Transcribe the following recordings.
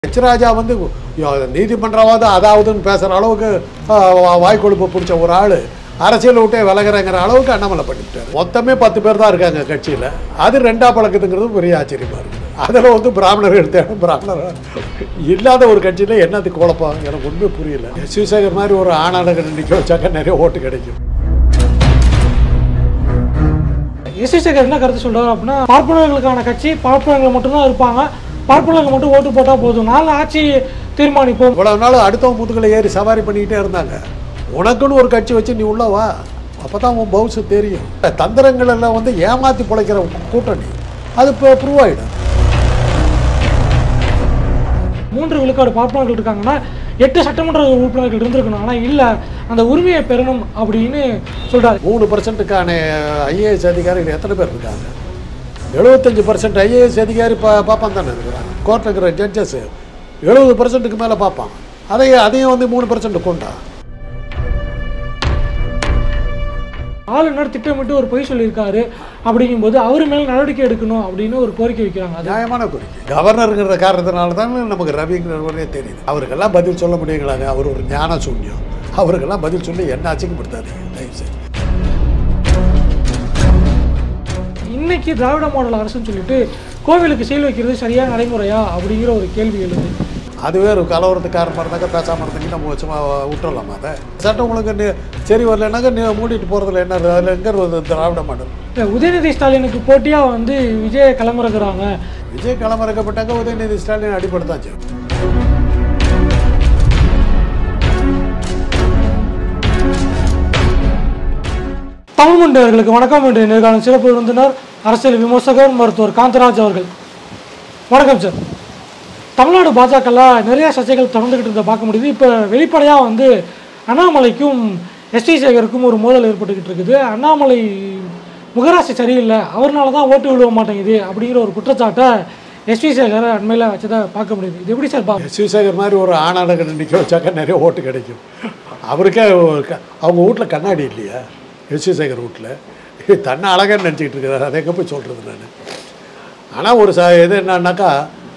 H ராஜா வந்து யோ- நீதிமன்றமாவது அதாவதுன்னு பேசுகிற அளவுக்கு ஆ, வாய் கொழுப்பு பிடிச்ச ஒரு ஆள் அரசியல் விட்டே விலகிறங்கிற அளவுக்கு அண்ணாமலை பண்ணிவிட்டார் மொத்தமே பத்து பேர் தான் இருக்காங்க கட்சியில் அது ரெண்டா பழக்கத்துங்கிறது பெரிய ஆச்சரியமாக இருக்குது அதில் வந்து பிராமணர்கள் தேவை பிராமணர் இல்லாத ஒரு கட்சியில் என்னத்துக்கு குழப்பம் எனக்கு ஒன்றுமே புரியல சிவசேகர் மாதிரி ஒரு ஆணாளர்கள் நிற்க வச்சாக்க நிறைய ஓட்டு கிடைக்கும் எஸ் சேகர் என்ன கருத்து சொல்றாரு அப்படின்னா பார்ப்பனர்களுக்கான கட்சி பார்ப்பனர்கள் மட்டும்தான் இருப்பாங்க பார்ப்பனர்கள் மட்டும் ஓட்டு போட்டா போதும் நாலு ஆட்சி தீர்மானிப்போம் இவ்வளவு நாள் அடுத்தவன் முதுகில் ஏறி சவாரி பண்ணிக்கிட்டே இருந்தாங்க உனக்குன்னு ஒரு கட்சி வச்சு நீ உள்ள வா அப்போ தான் உன் பவுசு தெரியும் தந்திரங்கள் எல்லாம் வந்து ஏமாற்றி பிழைக்கிற கூட்டணி அது இப்போ ப்ரூவ் ஆகிடும் மூன்று விழுக்காடு பார்ப்பனர்கள் இருக்காங்கன்னா எட்டு சட்டமன்ற உறுப்பினர்கள் இருந்திருக்கணும் ஆனா இல்ல அந்த உரிமையை பெறணும் அப்படின்னு சொல்றாரு மூணு பர்சன்ட்டுக்கான ஐஏஎஸ் அதிகாரிகள் எத்தனை பேர் இருக்காங்க எழுபத்தஞ்சு பர்சன்ட் ஐஏஎஸ் அதிகாரி பா பார்ப்பான் தானே இருக்கிறாங்க கோர்ட்டில் இருக்கிற ஜட்ஜஸ் எழுபது பர்சன்ட்டுக்கு மேலே பார்ப்பான் அதையும் அதையும் வந்து மூணு பர்சன்ட் கொண்டா ஆளுநர் திட்டமிட்டு ஒரு பொய் சொல்லியிருக்காரு அப்படிங்கும்போது அவர் மேல நடவடிக்கை எடுக்கணும் அப்படின்னு ஒரு கோரிக்கை வைக்கிறாங்க அது நியாயமான கோரிக்கை கவர்னருங்கிற காரணத்தினால தான் நமக்கு ரவிங்கிறவரே தெரியுது அவருக்கெல்லாம் பதில் சொல்ல முடியுங்களாங்க அவர் ஒரு ஞான சூன்யம் அவருக்கெல்லாம் பதில் சொல்லி என்ன அச்சிக்கப்படுத்தாதீங்க தயவு செய்து இன்னைக்கு திராவிட மாடல் அரசுன்னு சொல்லிட்டு கோவிலுக்கு சீல் வைக்கிறது சரியான நடைமுறையா அப்படிங்கிற ஒரு கேள்வி எழுது அதுவே ஒரு கலவரத்துக்கு காரணமாக இருந்தாக்கா பேசாமல் இருந்தீங்க நம்ம சும்மா விட்டுறலாமா அதை சட்டம் உங்களுக்கு நி- சரி வரலனாக்கா நீ மூடிட்டு போகிறதுல என்ன இருக்கு? அதில் எங்கே ஒரு திராவிட மாடல் இல்ல, உதயநிதி ஸ்டாலினுக்கு போட்டியா வந்து விஜய் கிளம்புறக்குறாங்க விஜய் களமிறக்கப்பட்டாக்க உதயநிதி ஸ்டாலின் அடிப்படுத்தான் செய்யும் தமிழ் மண்டவர்களுக்கு வணக்கம் என்று நேர்காணல் சிறப்பு விருந்தினர் அரசியல் விமர்சகர் மருத்துவர் காந்தராஜ் அவர்கள் வணக்கம் சார் தமிழ்நாடு பாஜகல நிறைய சர்ச்சைகள் தொடர்ந்துகிட்டு இருந்த பார்க்க முடியுது இப்போ வெளிப்படையாக வந்து அண்ணாமலைக்கும் எஸ்டி சேகருக்கும் ஒரு மோதல் ஏற்பட்டுக்கிட்டு இருக்குது அண்ணாமலை முகராசி சரியில்லை அவர்னால தான் ஓட்டு விழுவ மாட்டேங்குது அப்படிங்கிற ஒரு குற்றச்சாட்டை எஸ்வி சேகர் அண்மையில் வச்சதை பார்க்க முடியுது இது எப்படி சார் பார்க்க சிவசேகர் மாதிரி ஒரு ஆணாளர்கள் நிற்க வச்சாக்கா நிறைய ஓட்டு கிடைக்கும் அவருக்கே ஒரு க- அவங்க வீட்டில் கண்ணாடி இல்லையா எஸ் சேகர் வீட்டில் தன்னை அழகான்னு நினச்சிக்கிட்டு இருக்கிறாரு அதை எங்கே போய் சொல்கிறது நான் ஆனால் ஒரு ச இது என்னன்னாக்கா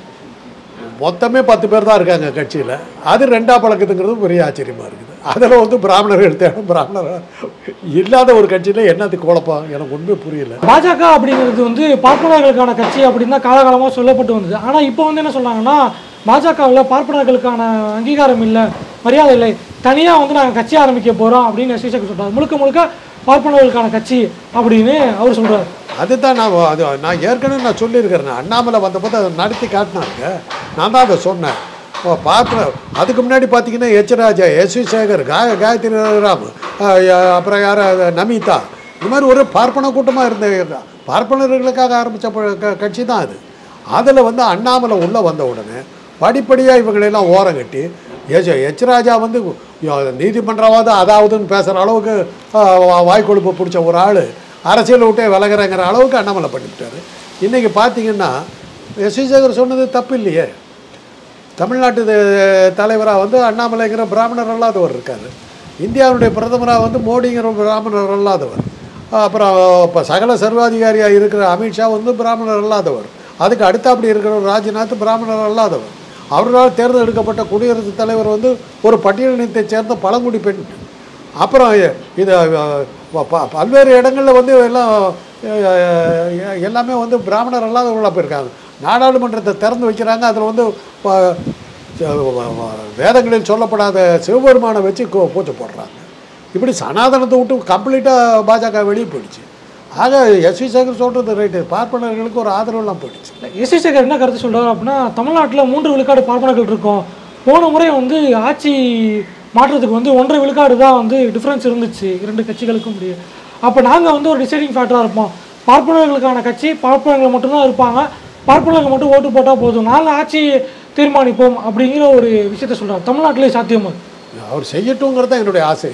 மொத்தமே பத்து பேர் தான் இருக்காங்க கட்சியில் அது ரெண்டா பழக்கத்துங்கிறது பெரிய ஆச்சரியமாக இருக்குது அதில் வந்து பிராமணர்கள் தேவை பிராமணர் இல்லாத ஒரு கட்சியில் என்னத்துக்கு குழப்பம் எனக்கு ஒன்றுமே புரியல பாஜக அப்படிங்கிறது வந்து பார்ப்பனர்களுக்கான கட்சி அப்படின்னு தான் காலகாலமாக சொல்லப்பட்டு வந்தது ஆனால் இப்போ வந்து என்ன சொல்றாங்கன்னா பாஜகவில் பார்ப்பனர்களுக்கான அங்கீகாரம் இல்லை மரியாதை இல்லை தனியாக வந்து நாங்கள் கட்சி ஆரம்பிக்க போகிறோம் அப்படின்னு ஸ்ரீசேகர் சொல்றாரு முழுக்க முழுக்க பார்ப்பனர்களுக்கான கட்சி அப்படின்னு அவர் சொல்றாரு அதுதான் நான் அது நான் ஏற்கனவே நான் சொல்லியிருக்கிறேன் அண்ணாமலை வந்தபோது அதை நடத்தி காட்டினாங்க நான் தான் அதை சொன்னேன் ஓ பார்ப்பன அதுக்கு முன்னாடி பார்த்தீங்கன்னா H Raja S V Sekar காய காயத்ரி ராம் அஹ், ய- அப்புறம் யார் அது, நமிதா இது மாதிரி ஒரு பார்ப்பன கூட்டமாக இருந்த பார்ப்பனர்களுக்காக ஆரம்பித்த கட்சி தான் அது அதில் வந்து அண்ணாமலை உள்ளே வந்த உடனே படிப்படியாக இவங்களெல்லாம் ஓரம் கட்டி எச் எச் ராஜா வந்து யோ- நீதிமன்றமாவது அதாவதுன்னு பேசுகிற அளவுக்கு ஆஹ், வா- வாய் கொழுப்பு பிடிச்ச ஒரு ஆள் அரசியல் விட்டே விலகிறங்கிற அளவுக்கு அண்ணாமலை பண்ணிவிட்டாரு இன்றைக்கி பார்த்தீங்கன்னா எஸ் வி சேகர் சொன்னது தப்பு இல்லையே தமிழ்நாட்டு தலைவராக வந்து அண்ணாமலைங்கிற பிராமணர் அல்லாதவர் இருக்கார் இந்தியாவுடைய பிரதமராக வந்து மோடிங்கிற பிராமணர் அல்லாதவர் அப்புறம் இப்போ சகல சர்வாதிகாரியாக இருக்கிற அமித்ஷா வந்து பிராமணர் அல்லாதவர் அதுக்கு அடுத்தாப்படி இருக்கிற ராஜ்நாத் பிராமணர் அல்லாதவர் அவரால் தேர்ந்தெடுக்கப்பட்ட குடியரசுத் தலைவர் வந்து ஒரு பட்டியலினத்தைச் சேர்ந்த பழங்குடி பெண் அப்புறம் இ- இது அஹ், ப- ப- பல்வேறு இடங்களில் வந்து எல்லாம் அஹ், எல்லாமே வந்து பிராமணர் அல்லாதவர்களாக போயிருக்காங்க நாடாளுமன்றத்தை திறந்து வைக்கிறாங்க அதில் வந்து ப- ச- வ- வ- வேதங்களில் சொல்லப்படாத சிவபெருமானை வச்சு கோ- பூஜை போடுறாங்க இப்படி சனாதனத்தை விட்டு கம்ப்ளீட்டாக பாஜக வெளியே போயிடுச்சு ஆக எஸ் வி சேகர் சொல்கிறது ரைட்டு பார்ப்பனர்களுக்கு ஒரு ஆதரவுலாம் போயிடுச்சு எஸ்வி சேகர் என்ன கருத்து சொல்றாரு அப்படின்னா தமிழ்நாட்டில் மூன்று விழுக்காடு பார்ப்பனர்கள் இருக்கும் போன முறை வந்து ஆட்சி மாற்றத்துக்கு வந்து ஒன்றரை விழுக்காடு தான் வந்து டிஃப்ரென்ஸ் இருந்துச்சு இரண்டு கட்சிகளுக்கும் முடியும் அப்போ நாங்கள் வந்து ஒரு டிசைடிங் ஃபேக்டராக இருப்போம் பார்ப்பனர்களுக்கான கட்சி பார்ப்பனர்கள் மட்டும்தான் இருப்பாங்க பார்ப்பனர்கள் மட்டும் ஓட்டு போட்டால் போதும் நாலு ஆட்சி தீர்மானிப்போம் அப்படிங்கிற ஒரு விஷயத்த சொல்றாரு தமிழ்நாட்டிலே சாத்தியமா அவர் செய்யட்டுங்கிறது தான் என்னுடைய ஆசை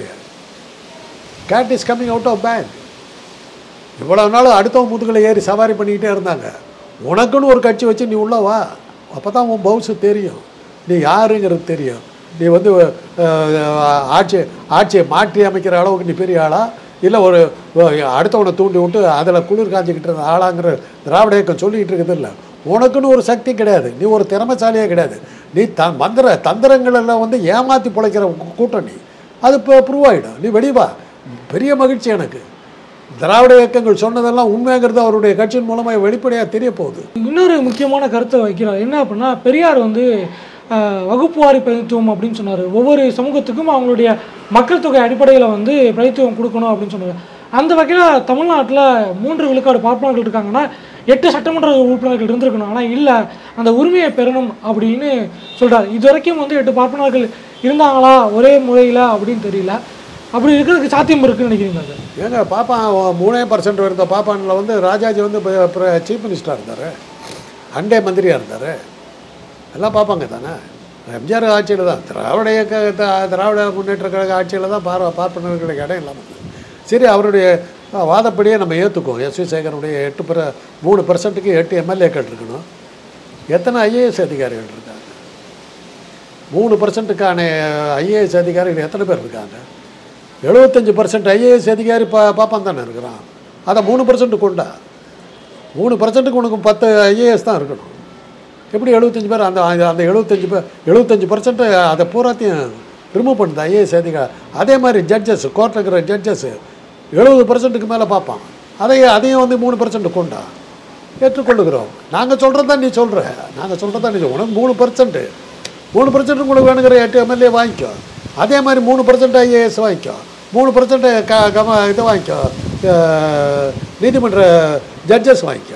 cat is coming out of bank இவ்வளவு நாள் அடுத்தவன் முதுகில் ஏறி சவாரி பண்ணிக்கிட்டே இருந்தாங்க உனக்குன்னு ஒரு கட்சி வச்சு நீ உள்ள வா அப்போ தான் உன் பவுசு தெரியும் நீ யாருங்கிறது தெரியும் நீ வந்து அஹ், ஆட்சி ஆட்சியை மாற்றி அமைக்கிற அளவுக்கு நீ பெரிய ஆளா இல்லை ஒரு அஹ், அடுத்தவனை தூண்டி விட்டு அதில் குளிர் காஞ்சிக்கிட்டு இருந்த ஆளாங்கிற திராவிட இயக்கம் சொல்லிக்கிட்டு இருக்குது இல்லை உனக்குன்னு ஒரு சக்தி கிடையாது நீ ஒரு திறமைசாலியே கிடையாது நீ த மந்திர தந்திரங்கள் எல்லாம் வந்து ஏமாற்றி பிழைக்கிற கூ- கூட்டணி அது இப்போ ப்ரூவ் ஆகிடும் நீ வெளியே வா பெரிய மகிழ்ச்சி எனக்கு திராவிட இயக்கங்கள் சொன்னதெல்லாம் உண்மைங்கிறது அவருடைய கட்சியின் மூலமாக வெளிப்படையாக தெரிய போகுது இன்னொரு முக்கியமான கருத்தை வைக்கிறார் என்ன அப்படின்னா பெரியார் வந்து ஆஹ், வகுப்புவாரி பிரதித்துவம் அப்படின்னு சொன்னார் ஒவ்வொரு சமூகத்துக்கும் அவங்களுடைய மக்கள் தொகை அடிப்படையில் வந்து பிரதித்துவம் கொடுக்கணும் அப்படின்னு சொன்னார் அந்த வகையில் தமிழ்நாட்டில் மூன்று விழுக்காடு பார்ப்பனர்கள் இருக்காங்கன்னா எட்டு சட்டமன்ற உறுப்பினர்கள் இருந்திருக்கணும் ஆனால் இல்லை அந்த உரிமையை பெறணும் அப்படின்னு சொல்கிறார் இது வரைக்கும் வந்து எட்டு பார்ப்பனர்கள் இருந்தாங்களா ஒரே முறையில் அப்படின்னு தெரியல அப்படி இருக்கிறதுக்கு சாத்தியம் இருக்குன்னு நினைக்கிறீங்களா சார் ஏங்க பாப்பா மூணே பர்சன்ட் இருந்த பாப்பானில் வந்து ராஜாஜி வந்து சீஃப் மினிஸ்டராக இருந்தார் அண்டே மந்திரியாக இருந்தார் எல்லாம் பார்ப்பாங்க தானே எம்ஜிஆர் ஆட்சியில் தான் திராவிட இயக்க த- திராவிட முன்னேற்ற கழக ஆட்சியில் தான் பார் பார்ப்பனர்களுக்கு இடம் இல்லாமல் இருந்தது. சரி அவருடைய அஹ், வாதப்படியே நம்ம ஏற்றுக்குவோம் எஸ் வி சேகருடைய எட்டு பெர மூணு பர்சன்ட்டுக்கு எட்டு எம்எல்ஏக்கள் இருக்கணும் எத்தனை ஐஏஎஸ் அதிகாரிகள் இருக்காங்க மூணு பர்சன்ட்டுக்கான ஐஏஎஸ் அதிகாரிகள் எத்தனை பேர் இருக்காங்க எழுபத்தஞ்சு பர்சன்ட் ஐஏஎஸ் அதிகாரி பா பாப்பான் தானே இருக்கிறான் அதை மூணு பர்சன்ட் கொண்டா மூணு பர்சன்ட்டுக்கு உனக்கு பத்து ஐஏஎஸ் தான் இருக்கணும் எப்படி எழுபத்தஞ்சு பேர் அந்த அந்த- அந்த எழுபத்தஞ்சு பேர் எழுபத்தஞ்சு பர்சன்ட் அதை பூராத்தையும் ரிமூவ் பண்ணுது ஐஏஎஸ் அதிகாரி அதே மாதிரி ஜட்ஜஸ் கோர்ட்டில் இருக்கிற ஜட்ஜஸ் எழுபது பர்சன்ட்டுக்கு மேலே பார்ப்பான் அதையும் அதையும் வந்து மூணு பர்சன்ட் கொண்டா ஏற்றுக்கொள்ளுகிறோம் நாங்கள் சொல்கிறது தான் நீ சொல்கிற நாங்கள் சொல்கிறது தான் நீ சொல்ற. உனக்கு மூணு பர்சன்ட்டு மூணு பர்சன்ட் உங்களுக்கு வேணுங்கிற எட்டு எம்எல்ஏ வாங்கிக்கோ அதே மாதிரி மூணு பர்சன்ட் ஐஏஎஸ் வாங்கிக்கோ மூணு பர்சன்ட் க கம இது வாங்கிக்கோ அஹ், நீதிமன்ற ஜட்ஜஸ் வாங்கிக்கோ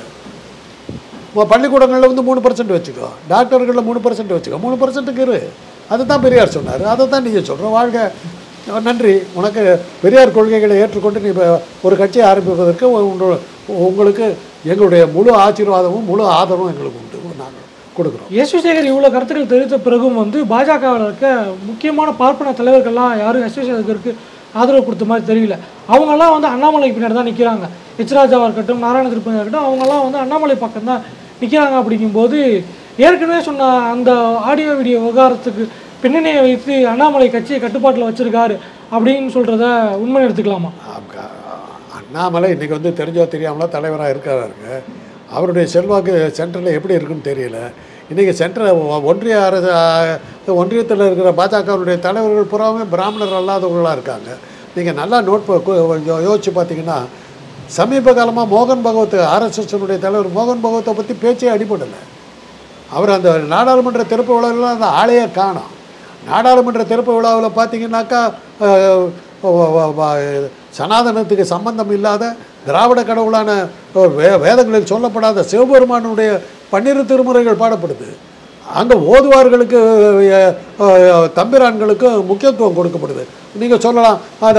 உன் பள்ளிக்கூடங்களில் வந்து மூணு பர்சன்ட் வச்சுக்கோ டாக்டர்களில் மூணு பர்சன்ட் வச்சுக்கோ மூணு பர்சன்ட்டுக்கு இரு அதை தான் பெரியார் சொன்னார் அதை தான் நீங்கள் சொல்கிற வாழ்க நன்றி உனக்கு பெரியார் கொள்கைகளை ஏற்றுக்கொண்டு நீ இப்போ ஒரு கட்சியை ஆரம்பிப்பதற்கு உங்களோட- உங்களுக்கு எங்களுடைய முழு ஆசீர்வாதமும் முழு ஆதரவும் எங்களுக்கு உண்டு நாங்கள் கொடுக்குறோம் எஸ் வி சேகர் இவ்வளோ கருத்துக்கள் தெரிவித்த பிறகும் வந்து பாஜகவில் இருக்க முக்கியமான பார்ப்பன தலைவர்கள்லாம் யாரும் எஸ் வி சேகருக்கு ஆதரவு கொடுத்த மாதிரி தெரியல அவங்கெல்லாம் வந்து அண்ணாமலை பின்னாடி தான் நிற்கிறாங்க எச் ராஜாவாக இருக்கட்டும் நாராயண திருப்பதியாக இருக்கட்டும் அவங்கெல்லாம் வந்து அண்ணாமலை பக்கம் தான் நிற்கிறாங்க அப்படிங்கும்போது ஏற்கனவே சொன்ன அந்த ஆடியோ வீடியோ விவகாரத்துக்கு பின்னணியை வைத்து அண்ணாமலை கட்சியை கட்டுப்பாட்டில் வச்சிருக்காரு அப்படின்னு சொல்கிறத உண்மை எடுத்துக்கலாமா ஆமா. அண்ணாமலை இன்றைக்கி வந்து தெரிஞ்சோ தெரியாமலோ தலைவராக இருக்கிறாருங்க அவருடைய செல்வாக்கு சென்டரில் எப்படி இருக்குன்னு தெரியல இன்றைக்கி சென்ட்ரல் ஒன்றிய அரசு அஹ், ஒன்றியத்தில் இருக்கிற பாஜகவுடைய தலைவர்கள் புறாமே பிராமணர் அல்லாதவர்களாக இருக்காங்க நீங்கள் நல்லா நோட் ப- கு- யோ- யோசிச்சு பார்த்தீங்கன்னா சமீப காலமாக மோகன் பகவத் ஆர்எஸ்எஸ்னுடைய தலைவர் மோகன் பகவத்தை பற்றி பேச்சே அடிபடலை அவர் அந்த நாடாளுமன்ற திறப்பு விழாவில் அந்த ஆளையே காணோம் நாடாளுமன்ற திறப்பு விழாவில் பார்த்தீங்கன்னாக்கா அஹ், வ- வ- வ- சனாதனத்துக்கு சம்பந்தம் இல்லாத திராவிட கடவுளான அஹ், வே வேதங்களில் சொல்லப்படாத சிவபெருமானுடைய பன்னிரு திருமுறைகள் பாடப்படுது அங்கே ஓதுவார்களுக்கு அஹ், அஹ், தம்பிரான்களுக்கு முக்கியத்துவம் கொடுக்கப்படுது நீங்கள் சொல்லலாம் அதை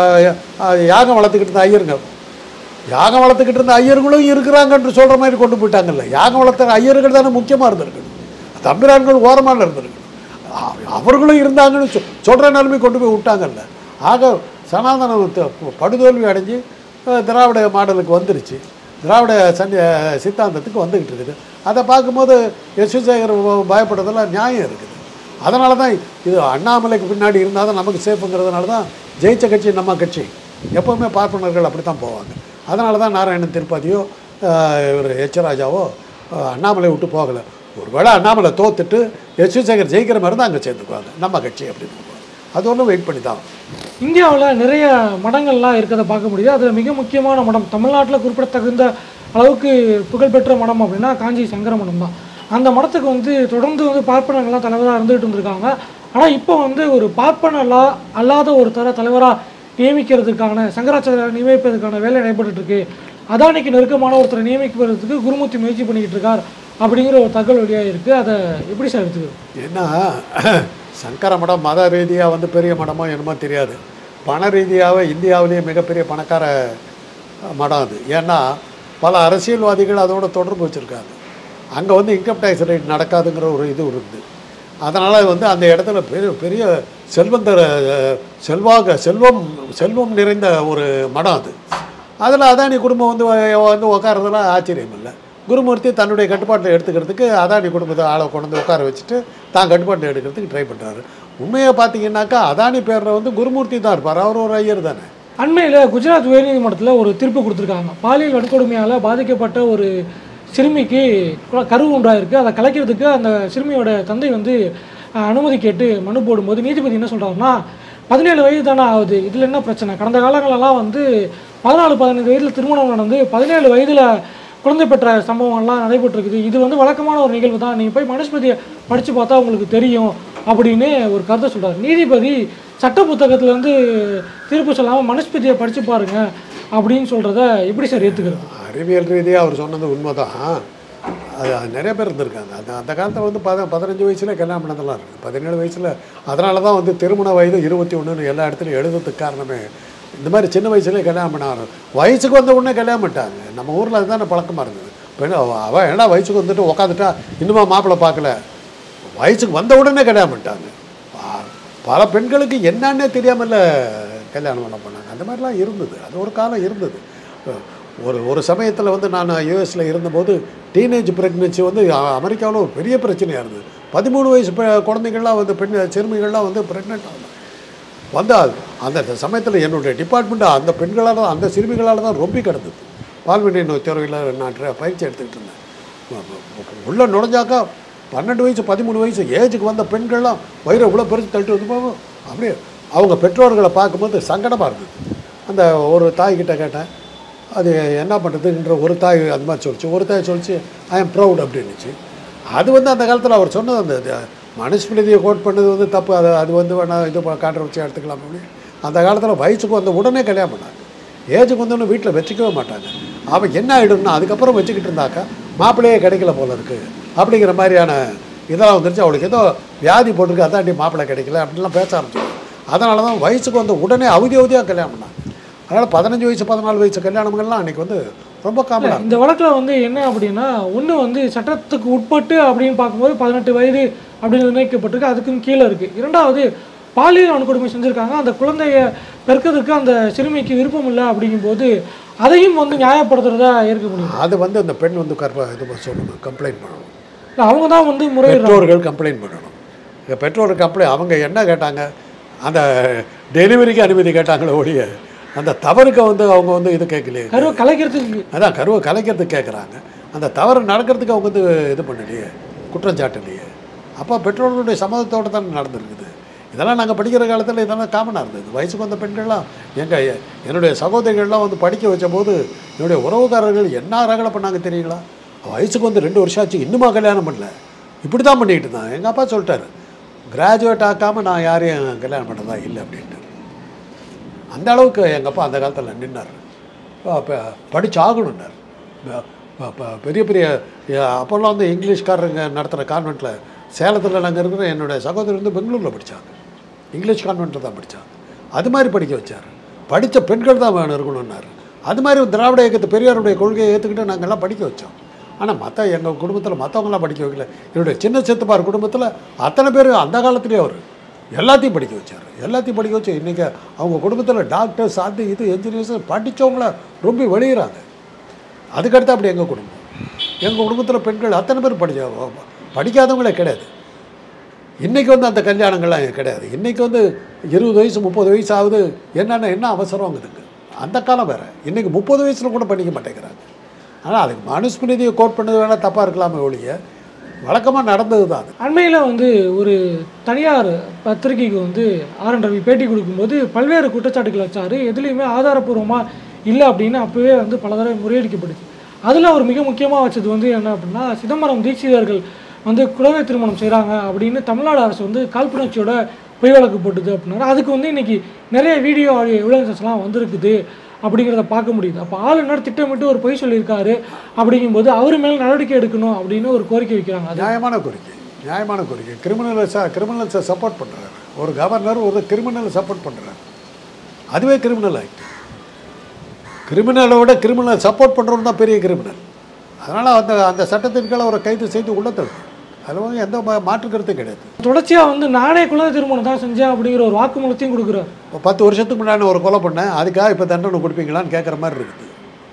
யாகம் வளர்த்துக்கிட்டு இருந்த ஐயருங்க யாகம் வளர்த்துக்கிட்டு இருந்த ஐயர்களும் இருக்கிறாங்கன்னு சொல்கிற மாதிரி கொண்டு போயிட்டாங்கல்ல யாகம் வளர்த்துற ஐயர்கள் தானே முக்கியமாக இருந்திருக்கணும் தம்பிரான்கள் ஓரமாக இருந்திருக்கணும் அ- அவர்களும் இருந்தாங்கன்னு சொ சொல்கிற நிலைமை கொண்டு போய் விட்டாங்கல்ல ஆக சனாதனம் த- படுதோல்வி அடைஞ்சு அஹ், திராவிட மாடலுக்கு வந்துருச்சு திராவிட சந்தி சித்தாந்தத்துக்கு வந்துக்கிட்டு இருக்குது அதை பார்க்கும்போது எஸ் சேகர் பயப்படுறதெல்லாம் நியாயம் இருக்குது அதனால தான் இது அண்ணாமலைக்கு பின்னாடி இருந்தால் தான் நமக்கு சேஃபுங்கிறதுனால தான் ஜெயிச்ச கட்சி நம்ம கட்சி எப்போவுமே பார்ப்பனர்கள் அப்படி தான் போவாங்க அதனால தான் நாராயணன் திருப்பதியோ ஆஹ், இவர் எச் ராஜாவோ ஆஹ், அண்ணாமலை விட்டு போகலை ஒருவேளை அண்ணாமலை தோத்துட்டு எஸ் சேகர் ஜெயிக்கிற மாதிரி தான் அங்கே சேர்ந்துக்குவாங்க நம்ம கட்சி அப்படின்னு போவாங்க. அது ஒன்றும் வெயிட் பண்ணி தான் இந்தியாவில் நிறைய மடங்கள்லாம் இருக்கிறத பார்க்க முடியுது அதில் மிக முக்கியமான மடம் தமிழ்நாட்டில் குறிப்பிடத்தகுந்த அளவுக்கு புகழ்பெற்ற மடம் அப்படின்னா காஞ்சி சங்கர மடம் தான் அந்த மடத்துக்கு வந்து தொடர்ந்து வந்து பார்ப்பனர்கள்லாம் தலைவராக இருந்துகிட்டு இருந்திருக்காங்க ஆனால் இப்போ வந்து ஒரு பார்ப்பனலா அல்லாத ஒரு தர தலைவராக நியமிக்கிறதுக்கான சங்கராச்சாரியார் நியமிப்பதற்கான வேலை நடைபெற்றுட்டு இருக்கு அதானிக்கு நெருக்கமான ஒருத்தரை நியமிக்கிறதுக்கு குருமூர்த்தி முயற்சி பண்ணிக்கிட்டு இருக்கார் அப்படிங்கிற ஒரு தகவல் வெளியாக இருக்குது அதை எப்படி சார் எடுத்துக்கிறது ஏன்னா சங்கர மடம் மத ரீதியாக வந்து பெரிய மடமோ என்னமோ தெரியாது பண ரீதியாக இந்தியாவிலேயே மிகப்பெரிய பணக்கார மடம் அது ஏன்னா பல அரசியல்வாதிகள் அதோட தொடர்பு வச்சுருக்காங்க அங்கே வந்து இன்கம் டேக்ஸ் ரேட் நடக்காதுங்கிற ஒரு இது இருக்குது அதனால் வந்து அந்த இடத்துல பெரிய பெரிய செல்வந்தர செல்வாக செல்வம் செல்வம் நிறைந்த ஒரு மடம் அது அதில் அதானி குடும்பம் வந்து வ- வந்து உட்காரதெல்லாம் ஆச்சரியம் இல்லை குருமூர்த்தி தன்னுடைய கட்டுப்பாட்டில் எடுத்துக்கிறதுக்கு அதானி குடும்பத்தை ஆளை கொண்டு வந்து உட்கார வச்சுட்டு தான் கட்டுப்பாட்டில் எடுக்கிறதுக்கு ட்ரை பண்ணுறாரு உண்மையை பார்த்தீங்கன்னாக்கா அதானி பேரில் வந்து குருமூர்த்தி தான் இருப்பார் அவர் ஒரு ஐயர் தானே அண்மையில் குஜராத் உயர்நீதிமன்றத்தில் ஒரு தீர்ப்பு கொடுத்துருக்காங்க பாலியல் வன்கொடுமையால் பாதிக்கப்பட்ட ஒரு சிறுமிக்கு கு- கரு உண்டாயிருக்கு அதை கலைக்கிறதுக்கு அந்த சிறுமியோட தந்தை வந்து அஹ், அனுமதி கேட்டு மனு போடும்போது நீதிபதி என்ன சொல்கிறாருன்னா பதினேழு வயது தானே ஆகுது இதில் என்ன பிரச்சனை கடந்த காலங்களெல்லாம் வந்து பதினாலு பதினைந்து வயதில் திருமணம் நடந்து பதினேழு வயதில் குழந்தை பெற்ற சம்பவங்கள்லாம் நடைபெற்றிருக்குது இது வந்து வழக்கமான ஒரு நிகழ்வு தான் நீங்கள் போய் மனுஸ்மதியை படித்து பார்த்தா உங்களுக்கு தெரியும் அப்படின்னு ஒரு கருத்தை சொல்றாரு நீதிபதி சட்ட புத்தகத்துலேருந்து தீர்ப்பு சொல்லாமல் மனுஸ்மதியை படித்து பாருங்க அப்படின்னு சொல்கிறத எப்படி சார் ஏற்றுக்கிறது அறிவியல் ரீதியாக அவர் சொன்னது உண்மைதான் அது அது நிறைய பேர் இருந்திருக்காங்க அந்த அந்த காலத்தில் வந்து பத பதினஞ்சு வயசுல கல்யாணம் பண்ணதெல்லாம் இருக்குது பதினேழு வயசில் அதனால தான் வந்து திருமண வயது இருபத்தி ஒன்றுன்னு எல்லா இடத்துலையும் எழுதுறதுக்கு காரணமே இந்த மாதிரி சின்ன வயசுலேயே கல்யாணம் பண்ணாரு வயசுக்கு வந்த உடனே கல்யாணம் பண்ணிட்டாங்க நம்ம ஊரில் அதுதானே பழக்கமாக இருந்தது பெண் அவ- அவ ஏன்னா வயசுக்கு வந்துட்டு உக்காந்துட்டா இன்னுமா மாப்பிள்ளை பார்க்கல வயசுக்கு வந்த உடனே கல்யாணம் பண்ணிட்டாங்க ப- பல பெண்களுக்கு என்னன்னே தெரியாமல கல்யாணம் பண்ண பண்ணாங்க அந்த மாதிரிலாம் இருந்தது அது ஒரு காலம் இருந்தது ஒரு ஒரு சமயத்தில் வந்து நான் யூஎஸில் இருந்தபோது டீனேஜ் ப்ரெக்னென்சி வந்து அ- அமெரிக்காவில் ஒரு பெரிய பிரச்சனையாக இருந்தது பதிமூணு வயசு பெ- குழந்தைகள்லாம் வந்து பெண் சிறுமிகள்லாம் வந்து ப்ரெக்னென்ட் ஆகல வந்தால் அந்த சமயத்தில் என்னுடைய டிபார்ட்மெண்ட் அந்த பெண்களால் தான் அந்த சிறுமிகளால் தான் ரொம்ப கிடந்தது பால்வினை நோய் துறையில் நான் ட்ர- பயிற்சி எடுத்துக்கிட்டு இருந்தேன் உள்ளே நுழைஞ்சாக்கா பன்னெண்டு வயசு பதிமூணு வயசு ஏஜுக்கு வந்த பெண்கள்லாம் வயிறை இவ்வளோ பெருசு தள்ளிட்டு வந்து போகும் அப்படியே அவங்க பெற்றோர்களை பார்க்கும்போது சங்கடமாக இருந்தது அந்த ஒரு தாய்கிட்ட கேட்டேன் அது என்ன பண்ணுறதுன்ற ஒரு தாய் அந்த மாதிரி சொல்லிச்சு ஒரு தாய் சொல்லிச்சு ஐ எம் ப்ரௌட் அப்படின்னுச்சு அது வந்து அந்த காலத்தில் அவர் சொன்னது அந்த இது, மனுஸ்மிருதியை கோட் பண்ணது வந்து தப்பு அது அது வந்து வேணா இது கான்ட்ரவர்ச்சி எடுத்துக்கலாம் அப்படி அந்த காலத்தில் வயசுக்கு வந்த உடனே கல்யாணம் பண்ணாங்க ஏஜுக்கு வந்தோடனே வீட்டில் வச்சுக்கவே மாட்டாங்க அவன் என்ன ஆகிடும்னா அதுக்கப்புறம் வச்சுக்கிட்டு இருந்தாக்கா மாப்பிள்ளையே கிடைக்கல போல இருக்கு அப்படிங்கிற மாதிரியான இதெல்லாம் வந்துருச்சு அவளுக்கு ஏதோ வியாதி போட்டிருக்கு அதாண்டி மாப்பிள்ளை கிடைக்கல அப்படின்லாம் பேச ஆரம்பிச்சிடும் அதனால தான் வயசுக்கு வந்த உடனே அவதி அவதியாக கல்யாணம் பண்ணாங்க அதனால் பதினஞ்சு வயசு பதினாலு வயசு கல்யாணங்கள்லாம் அன்றைக்கி வந்து ரொம்ப காமனாக இந்த வழக்கில் வந்து என்ன அப்படின்னா ஒன்று வந்து சட்டத்துக்கு உட்பட்டு அப்படின்னு பார்க்கும்போது பதினெட்டு வயது அப்படின்னு நிர்ணயிக்கப்பட்டிருக்கு அதுக்கும் கீழே இருக்குது இரண்டாவது பாலியல் வன்கொடுமை செஞ்சுருக்காங்க அந்த குழந்தைய பெருக்கிறதுக்கு அந்த சிறுமிக்கு விருப்பம் இல்லை அப்படிங்கும்போது அதையும் வந்து நியாயப்படுத்துறதா ஏற்க முடியும் அது வந்து அந்த பெண் வந்து கற்ப இது சொல்லணும் கம்ப்ளைண்ட் பண்ணணும் இல்ல, அவங்க தான் வந்து முறையிடுறாங்க பெற்றோர்கள் கம்ப்ளைண்ட் பண்ணணும் இந்த பெற்றோர்கள் கம்ப்ளைண்ட் அவங்க என்ன கேட்டாங்க அந்த டெலிவரிக்கு அனுமதி கேட்டாங்களே ஒழிய அந்த தவறுக்கு வந்து அவங்க வந்து இது கேட்கலையே கருவை கலைக்கிறதுக்கு அதான் கருவை கலைக்கிறதுக்கு கேட்குறாங்க அந்த தவறு நடக்கிறதுக்கு அவங்க வந்து இது பண்ணலையே குற்றம் சாட்டலையே அப்போ பெற்றோர்களுடைய சம்மதத்தோடு தான் நடந்திருக்குது இதெல்லாம் நாங்கள் படிக்கிற காலத்தில் இதெல்லாம் காமனாக இருந்தது வயசுக்கு வந்த பெண்கள்லாம் எங்கள் என்னுடைய சகோதரிகள்லாம் வந்து படிக்க வச்ச போது என்னுடைய உறவுக்காரர்கள் என்ன ரகலை பண்ணாங்க தெரியுங்களா வயசுக்கு வந்து ரெண்டு வருஷம் ஆச்சு இன்னுமா கல்யாணம் பண்ணல இப்படி தான் பண்ணிக்கிட்டு இருந்தான் எங்கள் அப்பா சொல்லிட்டாரு கிராஜுவேட் ஆக்காமல் நான் யாரையும் கல்யாணம் பண்ணதா இல்லை அப்படின்ட்டு அந்த அளவுக்கு எங்கள் அப்பா அந்த காலத்தில் நின்னார் படிச்சு ஆகணுன்னார் ப- ப- ப- பெரிய பெரிய எ- அப்போல்லாம் வந்து இங்கிலீஷ்காரங்க நடத்துகிற கான்வெண்ட்டில் சேலத்தில் நாங்கள் இருக்கிற என்னுடைய சகோதரி வந்து பெங்களூரில் படித்தாங்க இங்கிலீஷ் கான்வெண்ட்டில் தான் படித்தாங்க அது மாதிரி படிக்க வச்சார் படித்த பெண்கள் தான் வேணும் இருக்கணும்னாரு அது மாதிரி திராவிட இயக்கத்து பெரியாருடைய கொள்கையை ஏற்றுக்கிட்டு நாங்கள்லாம் படிக்க வச்சோம் ஆனால் மற்ற எங்கள் குடும்பத்தில் மற்றவங்களாம் படிக்க வைக்கல என்னுடைய சின்ன சித்தப்பார் குடும்பத்தில் அத்தனை பேர் அந்த காலத்துலேயே அவர் எல்லாத்தையும் படிக்க வச்சார் எல்லாத்தையும் படிக்க வச்சு இன்றைக்கி அவங்க குடும்பத்தில் டாக்டர்ஸ் அது இது என்ஜினியர்ஸ் படித்தவங்கள ரொம்ப வெளியிறாங்க அதுக்கடுத்து அப்படி எங்கள் குடும்பம் எங்கள் குடும்பத்தில் பெண்கள் அத்தனை பேர் படிச்ச படிக்காதவங்களே கிடையாது இன்றைக்கி வந்து அந்த கல்யாணங்கள்லாம் கிடையாது இன்றைக்கி வந்து இருபது வயசு முப்பது வயசு ஆகுது என்னென்ன என்ன அவசரங்கிறதுக்கு அந்த காலம் வேறு இன்றைக்கி முப்பது வயசில் கூட பண்ணிக்க மாட்டேங்கிறாங்க ஆனால் அதுக்கு மனுஸ்மிருதியை கோட் பண்ணது வேணால் தப்பாக இருக்கலாமே ஒழிய வழக்கமாக நடந்தது தான் அது அண்மையில் வந்து ஒரு தனியார் பத்திரிகைக்கு வந்து ஆர் என் ரவி பேட்டி கொடுக்கும்போது பல்வேறு குற்றச்சாட்டுகள் வச்சாரு எதுலேயுமே ஆதாரப்பூர்வமாக இல்லை அப்படின்னு அப்போவே வந்து பல தடவை முறியடிக்கப்பட்டுச்சு அதில் அவர் மிக முக்கியமாக வச்சது வந்து என்ன அப்படின்னா சிதம்பரம் தீட்சிதர்கள் வந்து குழந்தை திருமணம் செய்கிறாங்க அப்படின்னு தமிழ்நாடு அரசு வந்து காழ்ப்புணர்ச்சியோட பொய் வழக்கு போட்டுது அப்படின்னா அதுக்கு வந்து இன்னைக்கு நிறைய வீடியோ ஆடியோ எவிடன்சஸ்லாம் வந்திருக்குது அப்படிங்கிறத பார்க்க முடியுது அப்போ ஆளுநர் திட்டமிட்டு ஒரு பொய் சொல்லியிருக்காரு அப்படிங்கும்போது அவர் மேலே நடவடிக்கை எடுக்கணும் அப்படின்னு ஒரு கோரிக்கை வைக்கிறாங்க அது நியாயமான கோரிக்கை நியாயமான கோரிக்கை கிரிமினலை ச கிரிமினல்ஸை சப்போர்ட் பண்ணுறாரு ஒரு கவர்னர் ஒரு கிரிமினலை சப்போர்ட் பண்ணுறாரு அதுவே கிரிமினல் ஆக்ட் கிரிமினலை விட கிரிமினல் சப்போர்ட் பண்ணுறவன் தான் பெரிய கிரிமினல் அதனால் அந்த அந்த சட்டத்தின் கீழே அவரை கைது செய்து உள்ள தள்ளும் அதில் வந்து எந்த மா- மாற்று கருத்தும் கிடையாது தொடர்ச்சியாக வந்து நானே குழந்தை திருமணம் தான் செஞ்சேன் அப்படிங்கிற ஒரு வாக்குமூலத்தையும் கொடுக்குறாரு இப்போ பத்து வருஷத்துக்கு முன்னாடி ஒரு கொலை பண்ணேன் அதுக்காக இப்போ தண்டனை கொடுப்பீங்களான்னு கேட்குற மாதிரி இருக்குது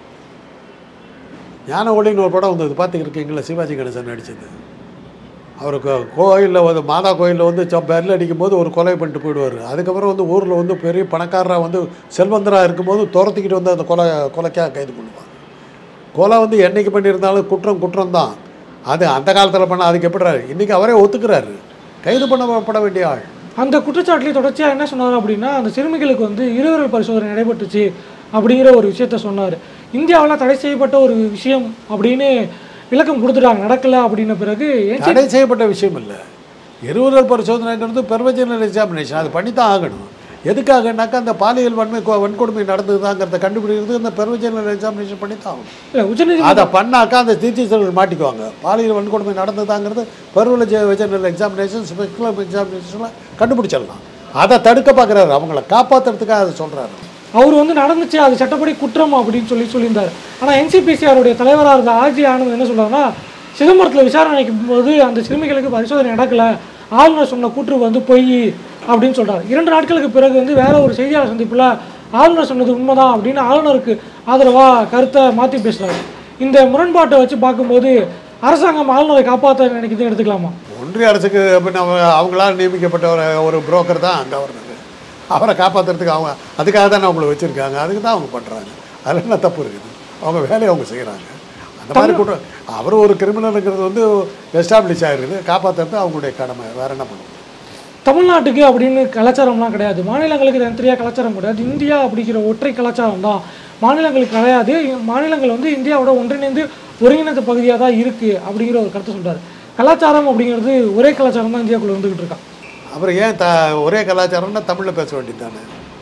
ஞான ஒளின்னு ஒரு படம் வந்தது பார்த்துக்கிருக்கீங்களா சிவாஜி கணேசன் நடிச்சது அவருக்கு கோயிலில் வந்து மாதா கோயிலில் வந்து ச- பெல் அடிக்கும் போது ஒரு கொலை பண்ணிட்டு போயிடுவார் அதுக்கப்புறம் வந்து ஊரில் வந்து பெரிய பணக்காரராக வந்து செல்வந்தராக இருக்கும்போது துரத்திக்கிட்டு வந்து அந்த கொலை கொலைக்காக கைது பண்ணுவாங்க கொலை வந்து என்னைக்கு பண்ணியிருந்தாலும் குற்றம் குற்றம் தான் அது அந்த காலத்தில் பண்ண அதுக்கு எப்படி இன்றைக்கி அவரே ஒத்துக்கிறாரு கைது பண்ணப்பட வேண்டிய ஆள் அந்த குற்றச்சாட்டுலேயே தொடர்ச்சியாக என்ன சொன்னார் அப்படின்னா அந்த சிறுமிகளுக்கு வந்து இருவரல் பரிசோதனை நடைபெற்றுச்சு அப்படிங்கிற ஒரு விஷயத்த சொன்னார் இந்தியாவில் தடை செய்யப்பட்ட ஒரு விஷயம் அப்படின்னு விளக்கம் கொடுத்துட்டாங்க நடக்கல அப்படின்ன பிறகு ஏன் தடை செய்யப்பட்ட விஷயம் இல்லை இருவரல் பரிசோதனைன்றது பெர்வஜனல் எக்ஸாமினேஷன் அது பண்ணி தான் ஆகணும் எதுக்காகனாக்கா அந்த பாலியல் வன்மை கொ- வன்கொடுமை நடந்ததுதாங்கிறத கண்டுபிடிக்கிறது அந்த பெர்வஜனல் எக்ஸாமினேஷன் பண்ணி தான் ஆகணும் இல்லை உச்சநீதிமன்றம் அதை பண்ணாக்கா அந்த தீர்ச்சிசர்கள் மாட்டிக்குவாங்க பாலியல் வன்கொடுமை நடந்ததாங்கிறது பருவல வெஜனல் எக்ஸாமினேஷன் ஸ்பெஷல் எக்ஸாமினேஷனில் கண்டுபிடிச்சிடலாம் அதை தடுக்க பார்க்குறாரு அவங்கள காப்பாற்றுறதுக்காக அதை சொல்கிறாரு அவர் வந்து நடந்துச்சு அது சட்டப்படி குற்றம் அப்படின்னு சொல்லி சொல்லியிருந்தார் ஆனால் என்சிபிசிஆருடைய தலைவராக இருந்த ஆர்ஜி ஆனந்த் என்ன சொல்றாருன்னா சிதம்பரத்தில் விசாரணைக்கும் போது அந்த சிறுமிகளுக்கு பரிசோதனை நடக்கல ஆளுநர் சொன்ன கூற்று வந்து பொய் அப்படின்னு சொல்றாரு இரண்டு நாட்களுக்கு பிறகு வந்து வேற ஒரு செய்தியாளர் சந்திப்பில் ஆளுநர் சொன்னது உண்மைதான் அப்படின்னு ஆளுநருக்கு ஆதரவாக கருத்தை மாற்றி பேசுறாரு இந்த முரண்பாட்டை வச்சு பார்க்கும்போது அரசாங்கம் ஆளுநரை காப்பாற்ற நினைக்கிறதை எடுத்துக்கலாமா ஒன்றிய அரசுக்கு பின்ன அவ- அவங்களால நியமிக்கப்பட்ட ஒரு ஒரு புரோக்கர் தான் கவர்னர் அவரை காப்பாற்றுறதுக்கு அவங்க அதுக்காக தானே அவங்கள வச்சுருக்காங்க அதுக்கு தான் அவங்க பண்ணுறாங்க அதில் என்ன தப்பு இருக்குது அவங்க வேலையை அவங்க செய்கிறாங்க அந்த மாதிரி கூட்டம் அவர் ஒரு கிரிமினலுங்கிறது வந்து எஸ்டாப்ளிஷ் ஆகிருக்குது காப்பாற்றுறது அவங்களுடைய கடமை வேறு என்ன பண்ணுவோம் தமிழ்நாட்டுக்கு அப்படின்னு கலாச்சாரம்லாம் கிடையாது மாநிலங்களுக்கு தனித்தனியாக கலாச்சாரம் கிடையாது இந்தியா அப்படிங்கிற ஒற்றை கலாச்சாரம் தான் மாநிலங்களுக்கு கிடையாது மாநிலங்கள் வந்து இந்தியாவோட ஒன்றிணைந்து ஒருங்கிணைந்த பகுதியாக தான் இருக்குது அப்படிங்கிற ஒரு கருத்தை சொல்றாரு கலாச்சாரம் அப்படிங்கிறது ஒரே கலாச்சாரம் தான் இந்தியாவுக்குள்ள இருந்துகிட்டு இருக்கா அப்புறம் ஏன் த ஒரே கலாச்சாரம்னா தமிழில் பேச வேண்டியது தானே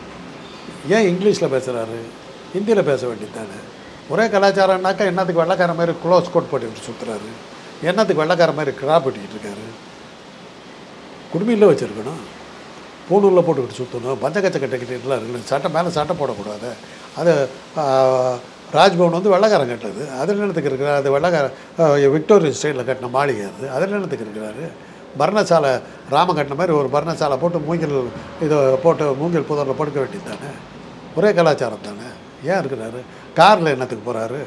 ஏன் இங்கிலீஷில் பேசுகிறாரு ஹிந்தியில் பேச வேண்டியது தானே ஒரே கலாச்சாரம்னாக்கா என்னத்துக்கு வெள்ளைக்கார மாதிரி க்ளோஸ் கோட் போட்டுக்கிட்டு சுற்றுறாரு என்னத்துக்கு வெள்ளைக்கார மாதிரி கிராப் பண்ணிக்கிட்டு இருக்காரு குடும்பியில் வச்சுருக்கணும் பூணூரில் போட்டுக்கிட்டு சுற்றணும் பஞ்சக்கச்சை கட்டிக்கிட்டுலாம் இருக்கணும் சட்டை மேலே சட்டை போடக்கூடாது அது ஆ, ராஜ்பவன் வந்து வெள்ளைக்காரன் கட்டுறது அதில் நிலத்துக்கு இருக்கிறார் அது வெள்ளைக்கார ஆ, விக்டோரியன் ஸ்டைலில் கட்டின மாளிகை அது அதில் நிலத்துக்கு இருக்கிறாரு பர்ணசாலை ராமன் கட்டின மாதிரி ஒரு பர்ணசாலை போட்டு மூங்கில் இதை போட்டு மூங்கில் புதரில் படுக்க வேண்டியது தானே ஒரே கலாச்சாரம் தானே ஏன் இருக்கிறாரு காரில் என்னத்துக்கு போகிறாரு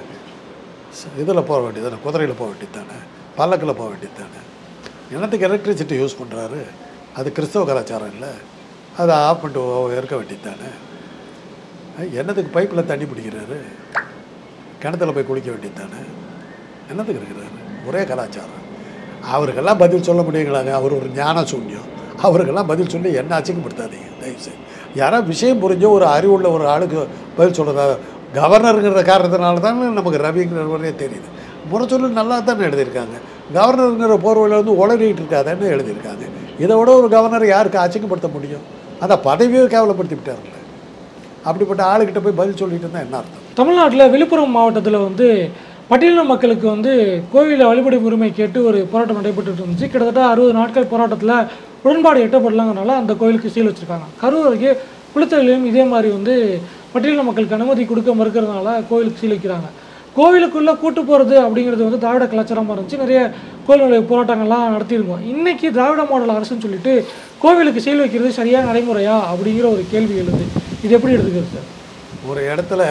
இதில் போக வேண்டியது தானே குதிரையில் போக வேண்டியது தானே பல்லக்கில் போக வேண்டியது தானே என்னத்துக்கு எலக்ட்ரிசிட்டி யூஸ் பண்ணுறாரு அது கிறிஸ்தவ கலாச்சாரம் இல்லை அதை ஆஃப் பண்ணிட்டு ஓ- இருக்க வேண்டியது தானே என்னத்துக்கு பைப்பில் தண்ணி பிடிக்கிறாரு கிணத்துல போய் குளிக்க வேண்டியது தானே என்னத்துக்கு இருக்கிறாரு ஒரே கலாச்சாரம் அவருக்கெல்லாம் பதில் சொல்ல முடியுங்களாங்க அவர் ஒரு ஞான சூன்யம் அவருக்கெல்லாம் பதில் சொல்லி என்ன அச்சிங்கப்படுத்தாதீங்க தயவுசெய்து யாராவது விஷயம் புரிஞ்ச ஒரு அறிவுள்ள ஒரு ஆளுக்கு பதில் சொல்கிறதா கவர்னருங்கிற காரணத்தினால தானே நமக்கு ரவிங்கிறவரே தெரியுது முறைச்சொல்லு நல்லா தானே எழுதியிருக்காங்க கவர்னருங்கிற போர்வையில் வந்து உளறிட்டு இருக்காதுன்னு எழுதியிருக்காங்க இதை விட ஒரு கவர்னர் யாருக்கு அச்சிங்கப்படுத்த முடியும் அந்த பதவியை கேவலப்படுத்தி விட்டார்ல அப்படிப்பட்ட ஆளுக்கிட்ட போய் பதில் சொல்லிட்டு இருந்தால் என்ன அர்த்தம் தமிழ்நாட்டில் விழுப்புரம் மாவட்டத்தில் வந்து பட்டியலின மக்களுக்கு வந்து கோவிலில் வழிபடும் உரிமை கேட்டு ஒரு போராட்டம் நடைபெற்று இருந்துச்சு கிட்டத்தட்ட அறுபது நாட்கள் போராட்டத்தில் உடன்பாடு எட்டப்படலங்கிறனால அந்த கோயிலுக்கு சீல் வச்சுருக்காங்க கரூர் அருகே குளித்தலையிலும் இதே மாதிரி வந்து பட்டியலின மக்களுக்கு அனுமதி கொடுக்க மறுக்கிறதுனால கோயிலுக்கு சீல் வைக்கிறாங்க கோவிலுக்குள்ளே கூட்டு போகிறது அப்படிங்கிறது வந்து திராவிட கலாச்சாரமாக இருந்துச்சு நிறைய கோயில் நிலைய போராட்டங்கள்லாம் நடத்தியிருக்கோம் இன்னைக்கு திராவிட மாடல் அரசுன்னு சொல்லிட்டு கோவிலுக்கு சீல் வைக்கிறது சரியான நடைமுறையா அப்படிங்கிற ஒரு கேள்வி எழுது இது எப்படி எடுத்துக்கிறது சார் ஒரு இடத்துல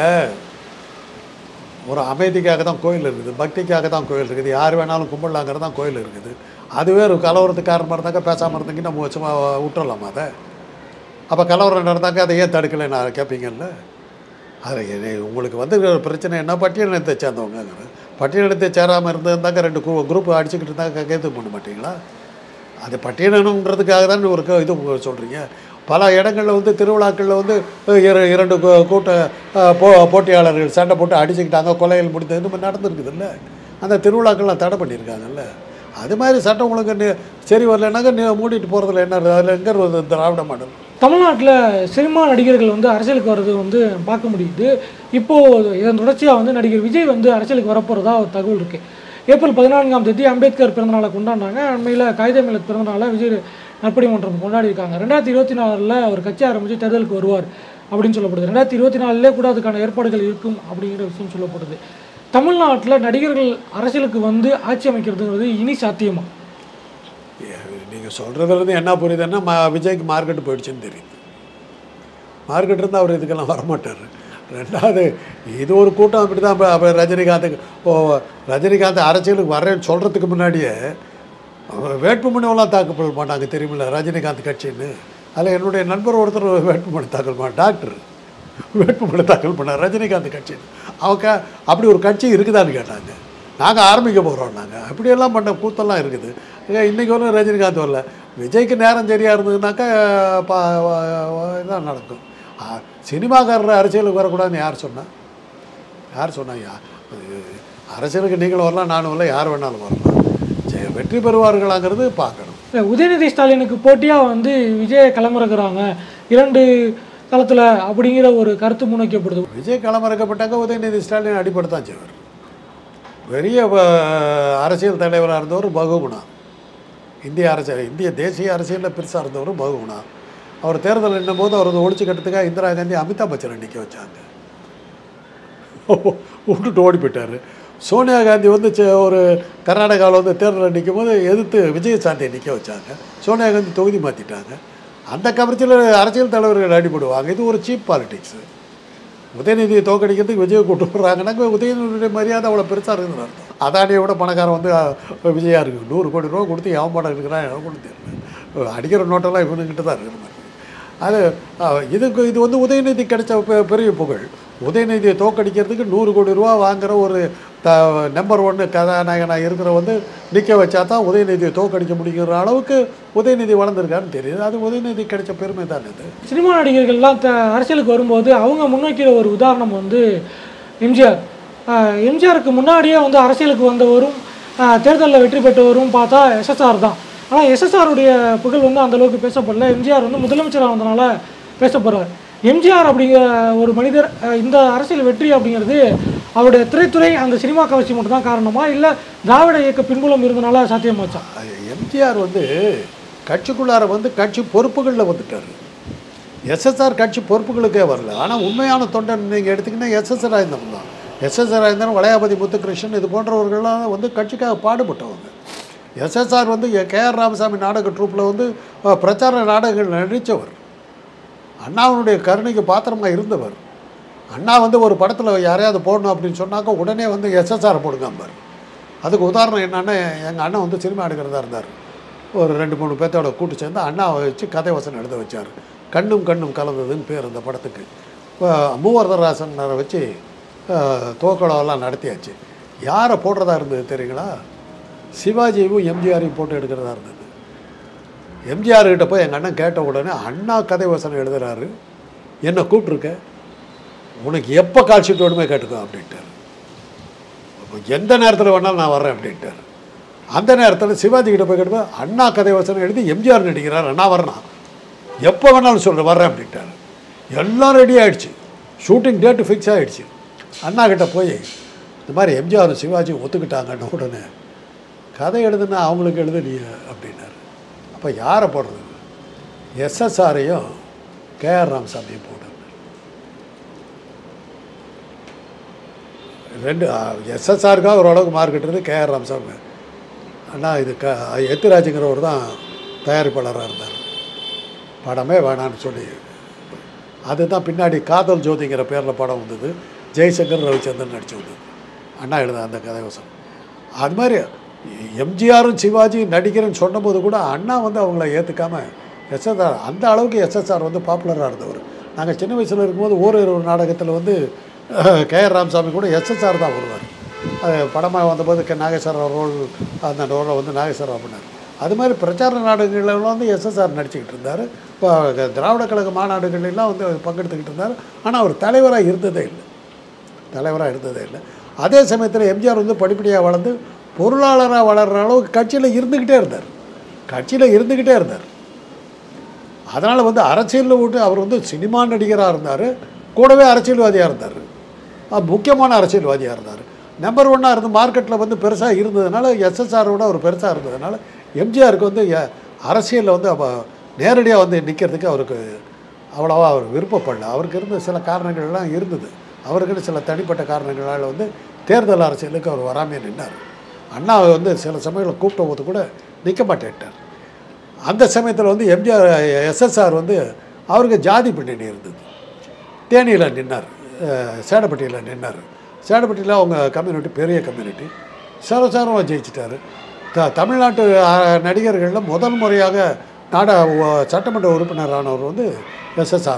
ஒரு அமைதிக்காக தான் கோயில் இருக்குது பக்திக்காக தான் கோயில் இருக்குது யார் வேணாலும் கும்பிடலாங்கிறது தான் கோயில் இருக்குது அதுவே ஒரு கலவரத்துக்கு காரணமாக இருந்தாக்கா பேசாமல் இருந்தீங்க நம்ம சும்மா விட்டுறலாமா அதை அப்போ கலவரம் நடந்தாக்க அதை ஏன் தடுக்கலை நான் கேட்பீங்கல்ல அதில் என்ன- உங்களுக்கு வந்து ஒரு பிரச்சனை என்ன பட்டியலினத்தை சேர்ந்தவங்க பட்டியலினத்தை சேராமல் இருந்திருந்தாக்க ரெண்டு குரூ குரூப் அடிச்சுக்கிட்டு இருந்தாக்க கேத்து பண்ண மாட்டீங்களா அது பட்டியலினம்ன்றதுக்காக தான் ஒரு க- இது சொல்கிறீங்க பல இடங்களில் வந்து திருவிழாக்களில் வந்து இர இரண்டு கூ- கூட்ட அஹ், போ போட்டியாளர்கள் சண்டை போட்டு அடிச்சுக்கிட்டாங்க கொலைகள் முடிந்தது இந்த மாதிரி நடந்துருக்குதுல்ல அந்த திருவிழாக்கள்லாம் தடை பண்ணியிருக்காங்கல்ல அது மாதிரி சட்டம் ஒழுங்கு நி- சரி வரலைனாக்க நீ மூடிட்டு போகிறதுல என்ன இருக்குது? அதில் எங்கே ஒரு திராவிட மாடல் தமிழ்நாட்டில் சினிமா நடிகர்கள் வந்து அரசியலுக்கு வர்றது வந்து பார்க்க முடியுது இப்போது இதன் தொடர்ச்சியாக வந்து நடிகர் விஜய் வந்து அரசியலுக்கு வரப்போகிறதா ஒரு தகவல் இருக்குது ஏப்ரல் பதினான்காம் தேதி அம்பேத்கர் பிறந்தநாளை கொண்டாடினாங்க அண்மையில் காகித மில்லத் பிறந்தநாளை விஜய் நற்பணி மன்றம் கொண்டாடி இருக்காங்க ரெண்டாயிரத்தி இருபத்தி நாலில் அவர் கட்சி ஆரம்பித்து தேர்தலுக்கு வருவார் அப்படின்னு சொல்லப்படுது ரெண்டாயிரத்தி இருபத்தி நாலுலேயே கூட அதுக்கான ஏற்பாடுகள் இருக்கும் அப்படிங்கிற விஷயம் சொல்லப்படுது தமிழ்நாட்டில் நடிகர்கள் அரசியலுக்கு வந்து ஆட்சி அமைக்கிறதுங்கிறது இனி சாத்தியமா நீங்கள் சொல்கிறதுலேருந்து என்ன புரியுதுன்னா ம விஜய்க்கு மார்க்கெட்டு போயிடுச்சுன்னு தெரியுது மார்க்கெட் இருந்தால் அவர் இதுக்கெல்லாம் வரமாட்டார் ரெண்டாவது இது ஒரு கூட்டம் அப்படி தான் அப்போ ரஜினிகாந்துக்கு ஓ ரஜினிகாந்த் அரசியலுக்கு வரேன்னு சொல்கிறதுக்கு முன்னாடியே அவங்க வேட்புமனுவெல்லாம் தாக்கல் பண்ண மாட்டாங்க தெரியுமில்ல ரஜினிகாந்த் கட்சின்னு அதில் என்னுடைய நண்பர் ஒருத்தர் வேட்புமனு தாக்கல் பண்ண டாக்டர் வேட்புமனு தாக்கல் பண்ணார் ரஜினிகாந்த் கட்சின்னு அவங்க அப்படி ஒரு கட்சி இருக்குதான்னு கேட்டாங்க நாங்கள் ஆரம்பிக்க போகிறோம் நாங்கள் அப்படியெல்லாம் பண்ண கூத்தெல்லாம் இருக்குது ஏங்க, இன்னைக்கு ஒன்றும் ரஜினிகாந்த் வரல விஜய்க்கு நேரம் சரியாக இருந்ததுனாக்கா பா இதான் நடக்கும் ஆ, சினிமாக்காரர் அரசியலுக்கு வரக்கூடாதுன்னு யார் சொன்னா யார் சொன்னாங்க அரசியலுக்கு நீங்களும் வரலாம் நானும் வரலாம் யார் வேணாலும் வரலாம் சரி வெற்றி பெறுவார்களாங்கிறது பார்க்கணும் இல்ல, உதயநிதி ஸ்டாலினுக்கு போட்டியாக வந்து விஜயை களமிறக்குறாங்க இரண்டு களத்தில் அப்படிங்கிற ஒரு கருத்து முன்வைக்கப்படுது விஜய் களமிறக்கப்பட்டாக்க உதயநிதி ஸ்டாலின் அடிப்படை செய்வார் பெரிய அஹ், அரசியல் தலைவராக இருந்தவர் பகுகுணா இந்திய அரசியல் இந்திய தேசிய அரசியலில் பெருசாக இருந்தவர் பகுகுணா அவர் தேர்தல் நின்னும் போது அவர் வந்து ஒழிச்சு கட்டுறதுக்காக இந்திரா காந்தி அமிதாப் பச்சனை நிற்க வச்சாங்க விட்டுட்டு ஓடி போயிட்டார் சோனியா காந்தி வந்து சே- ஒரு கர்நாடகாவில் வந்து தேர்தலில் நிற்கும் போது எதிர்த்து விஜயசாந்தியை நிற்க வச்சாங்க சோனியா காந்தி தொகுதி மாற்றிட்டாங்க அந்த கவர்ச்சியில் அரசியல் தலைவர்கள் அடிபடுவாங்க இது ஒரு சீப் பாலிடிக்ஸு உதயநிதியை தோக்கடிக்கிறதுக்கு விஜயை கூட்டு வர்றாங்கன்னாக்க உதயநிதியுடைய மரியாதை அவ்வளோ பெருசாக இருக்குதுன்னு அர்த்தம் அதானியை விட பணக்காரன் வந்து அஹ், விஜயா இருக்குது நூறு கோடி ரூபா கொடுத்து எவன் படம் இருக்கிறான் எவன் கூட தெரியல அடிக்கிற நோட்டெல்லாம் இவனுக்கிட்ட தான் இருக்கிற மாதிரி அது அஹ், இதுக்கு இது வந்து உதயநிதி கிடைச்ச பெ- பெரிய புகழ் உதயநிதியை தோக்கடிக்கிறதுக்கு நூறு கோடி ரூபா வாங்குற ஒரு த நம்பர் ஒன்று கதாநாயகனாக இருக்கிற வந்து நிற்க வச்சா தான் உதயநிதியை தோக்கடிக்க முடியுங்கிற அளவுக்கு உதயநிதி வளர்ந்துருக்கான்னு தெரியுது அது உதயநிதி கிடைச்ச பெருமை தான் இது சினிமா நடிகர்கள்லாம் த அரசியலுக்கு வரும்போது அவங்க முன்வைக்கிற ஒரு உதாரணம் வந்து எம்ஜிஆர் ஆஹ் எம்ஜிஆருக்கு முன்னாடியே வந்து அரசியலுக்கு வந்தவரும் ஆஹ் தேர்தலில் வெற்றி பெற்றவரும் பார்த்தா எஸ்எஸ்ஆர் தான் ஆனால் எஸ்எஸ்ஆருடைய புகழ் வந்து அந்த அளவுக்கு பேசப்படல எம்ஜிஆர் வந்து முதலமைச்சராக வந்தனால பேசப்படுறார் எம்ஜிஆர் அப்படிங்கிற ஒரு மனிதர் ஆஹ் இந்த அரசியல் வெற்றி அப்படிங்கிறது அவருடைய திரைத்துறை அந்த சினிமா கவர்ச்சி மட்டும் தான் காரணமா இல்லை திராவிட இயக்க பின்புலம் இருந்தனால சாத்தியமாச்சா எம்ஜிஆர் வந்து கட்சிக்குள்ளார வந்து கட்சி பொறுப்புகளில் வந்துட்டார் எஸ்எஸ்ஆர் கட்சி பொறுப்புகளுக்கே வரல ஆனால் உண்மையான தொண்டன் நீங்கள் எடுத்திங்கன்னா எஸ்எஸ் ராஜேந்திரன் தான் எஸ்எஸ் ராஜேந்திரன் வளையாபதி முத்துகிருஷ்ணன் இது போன்றவர்கள்லாம் வந்து கட்சிக்காக பாடுபட்டவங்க எஸ்எஸ்ஆர் வந்து கேஆர் ராமசாமி நாடக ட்ரூப்பில் வந்து அஹ், பிரச்சார நாடகங்கள் நடித்தவர் அண்ணாவுடைய கருணைக்கு பாத்திரமாக இருந்தவர் அண்ணா வந்து ஒரு படத்தில் யாரையாவது போடணும் அப்படின்னு சொன்னாக்கா உடனே வந்து எஸ்எஸ்ஆர் போடுங்கம்பார் அதுக்கு உதாரணம் என்னன்னா எங்கள் அண்ணன் வந்து சினிமா எடுக்கிறதா இருந்தார் ஒரு ரெண்டு மூணு பேர்த்தோட கூட்டு சேர்ந்து அண்ணாவை வச்சு கதை வசனம் எழுத வச்சார் கண்ணும் கண்ணும் கலந்ததுன்னு பேர் அந்த படத்துக்கு இப்போ மூவர்தராசனரை வச்சு தோக்கடவெல்லாம் நடத்தியாச்சு யாரை போடுறதா இருந்தது தெரியுங்களா சிவாஜியும் எம்ஜிஆரையும் போட்டு எடுக்கிறதா இருந்தது எம்ஜிஆர் கிட்ட போய் எங்கள் அண்ணன் கேட்ட உடனே அண்ணா கதை வசனம் எழுதுறாரு என்னை கூப்பிட்ருக்க உனக்கு எப்போ கால் ஷீட் வேணுமே கேட்டுக்கோ அப்படின்ட்டார் அப்போ எந்த நேரத்தில் வேணாலும் நான் வர்றேன் அப்படின்ட்டார் அந்த நேரத்தில் சிவாஜி கிட்ட போய் கேட்டு அண்ணா கதை வசனம் எழுதி எம்ஜிஆர் நடிக்கிறார் அண்ணா வரணும் எப்போ வேணாலும் சொல்கிறேன் வர்றேன் அப்படின்ட்டார் எல்லாம் ரெடி ஆயிடுச்சு ஷூட்டிங் டேட்டு ஃபிக்ஸ் ஆகிடுச்சு அண்ணா கிட்ட போய் இந்த மாதிரி எம்ஜிஆர் சிவாஜி ஒத்துக்கிட்டாங்கன்னு உடனே கதை எழுதுனா அவங்களுக்கு எழுதலையே அப்படின்னாரு அப்போ யாரை போடுறது எஸ்எஸ்ஆரையும் கேஆர் ராமசாமியும் போடுறது ரெண்டு எஸ்எஸ்ஆருக்காக ஓரளவுக்கு மார்க் கிட்டது கேஆர் ராமசாமி அண்ணா இது க எத்திராஜுங்கிறவர் தான் தயாரிப்பாளராக இருந்தார் படமே வேணான்னு சொல்லி அதுதான் பின்னாடி காதல் ஜோதிங்கிற பேரில் படம் வந்தது ஜெய்சங்கர் ரவிச்சந்திரன் நடிச்சு வந்தது அண்ணா எழுத அந்த கதைவசம் அது மாதிரி எம்ஜிஆரும் சிவாஜி நடிக்கிறேன்னு சொன்னபோது கூட அண்ணா வந்து அவங்கள ஏற்றுக்காம எஸ்எஸ்ஆர் அந்த அளவுக்கு எஸ்எஸ்ஆர் வந்து பாப்புலராக இருந்தவர் நாங்கள் சின்ன வயசில் இருக்கும்போது ஓரிரு நாடகத்தில் வந்து கேஆர் ராமசாமி கூட எஸ்எஸ்ஆர் தான் வருவார் அது படமாக வந்தபோது கே நாகேஸ்வரராவ் ரோல் அந்த ரோலை வந்து நாகேஸ்வரராவ் பண்ணார் அது மாதிரி பிரச்சார நாடுகளில் வந்து எஸ்எஸ்ஆர் நடிச்சுக்கிட்டு இருந்தார் இப்போ திராவிட கழக மாநாடுகளெல்லாம் வந்து அவர் பங்கெடுத்துக்கிட்டு இருந்தார் ஆனால் அவர் தலைவராக இருந்ததே இல்லை தலைவராக இருந்ததே இல்லை அதே சமயத்தில் எம்ஜிஆர் வந்து படிப்படியாக வளர்ந்து பொருளாளராக வளர்கிற அளவுக்கு கட்சியில் இருந்துக்கிட்டே இருந்தார் கட்சியில் இருந்துக்கிட்டே இருந்தார் அதனால் வந்து அரசியலில் விட்டு அவர் வந்து சினிமா நடிகராக இருந்தார் கூடவே அரசியல்வாதியாக இருந்தார் அஹ் முக்கியமான அரசியல்வாதியாக இருந்தார் நம்பர் ஒன்னாக இருந்து மார்க்கெட்டில் வந்து பெருசாக இருந்ததுனால எஸ்எஸ்ஆரோட அவர் பெருசாக இருந்ததுனால எம்ஜிஆருக்கு வந்து எ- அரசியலில் வந்து அப்போ நேரடியாக வந்து நிற்கிறதுக்கு அவருக்கு அவ்வளோவா அவர் விருப்பப்படல அவருக்கு இருந்த சில காரணங்கள்லாம் இருந்தது அவருக்குன்னு சில தனிப்பட்ட காரணங்களால் வந்து தேர்தல் அரசியலுக்கு அவர் வராமே நின்னார் அண்ணா வந்து சில சமயங்களில் கூப்பிட்ட போது கூட நிற்க மாட்டேன்ட்டார் அந்த சமயத்தில் வந்து எம்ஜிஆர் எஸ்எஸ்ஆர் வந்து அவருக்கு ஜாதி பின்னணி இருந்தது தேனியில் நின்னார் அஹ் சேடப்பட்டியில் நின்னார் சேடப்பட்டியில் அவங்க கம்யூனிட்டி பெரிய கம்யூனிட்டி சரசாரமாக ஜெயிச்சிட்டாரு த தமிழ்நாட்டு அஹ், நடிகர்களில் முதல் முறையாக நாட உ- சட்டமன்ற உறுப்பினரானவர் வந்து எஸ்எஸ்ஆர் தான்